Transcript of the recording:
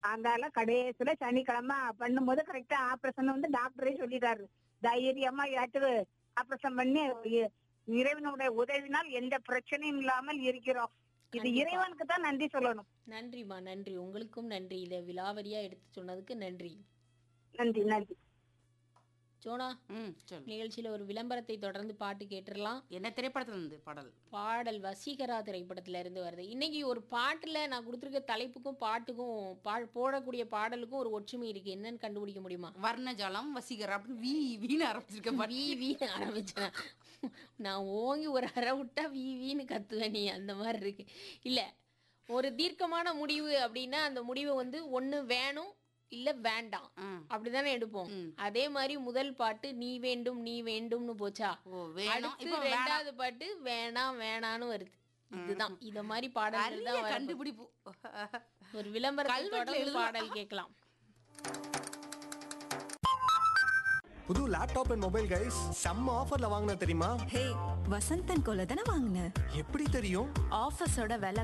அதனால கடைசியில சனிக்கிழமை பண்ணும்போது கரெக்டா ஆபரேஷன் வந்து டாக்டரே சொல்லிட்டாரு தைரியமா ஏற்று ஆபரேஷன் பண்ணி இ- இறைவனுடைய உதவினால் எந்த பிரச்சனையும் இல்லாமல் இருக்கிறோம் இது கண்டிப்பா. இறைவனுக்கு தான் நன்றி சொல்லணும் நன்றிம்மா நன்றி உங்களுக்கும் நன்றி இதை விலாவரியா எடுத்து சொன்னதுக்கு நன்றி நன்றி நன்றி சோனா ம் சொல்லு நிகழ்ச்சியில ஒரு விளம்பரத்தை தொடர்ந்து பாட்டு கேட்டுடலாம் என்ன திரைப்படத்துல இருந்து பாடல் பாடல் வசீகரா திரைப்படத்துல இருந்து வருது இன்னைக்கு ஒரு பாட்டுல நான் கொடுத்துருக்க தலைப்புக்கும் பாட்டுக்கும் பா போடக்கூடிய பாடலுக்கும் ஒரு ஒற்றுமை இருக்கு என்னன்னு கண்டுபிடிக்க முடியுமா வர்ணஜாலம் வசீகரா அப்படின்னு வீ வீன்னு ஆரம்பிச்சிருக்க வீ வீன்னு ஆரம்பிச்சேன் நான் ஓங்கி ஒரு அரை விட்டா வீ வீன்னு கத்துவேன் நீ அந்த மாதிரி இருக்கு இல்ல ஒரு தீர்க்கமான முடிவு அப்படின்னா அந்த முடிவு வந்து ஒண்ணு வேணும் இல்ல வேண்டாம் ம். அப்படிதானே எடுப்போம் ம். அதே மாதிரி முதல் பாட்டு நீ வேண்டும் நீ வேண்டும்னு போச்சா ஓ வேணும் அடுத்து இப்ப வேணாம் ரெண்டாவது பாட்டு வேணாம் வேணான்னு வருது இதுதான் இத மாதிரி பாடல்கள் அரிய தான் வரப்போகுது. கண்டுபிடிப்பு ஒரு விளம்பரத்தை கல்வெட்டுல தொடர்ந்து எழுதலாம். பாடல் கேட்கலாம் புது லேப்டாப் அண்ட் மொபைல் கைஸ் செம்ம ஆஃபர்ல வாங்கின தெரியுமா ஹே வசந்தன் கோல தானே வாங்கின எப்படி தெரியும் ஆஃபீஸோட விலை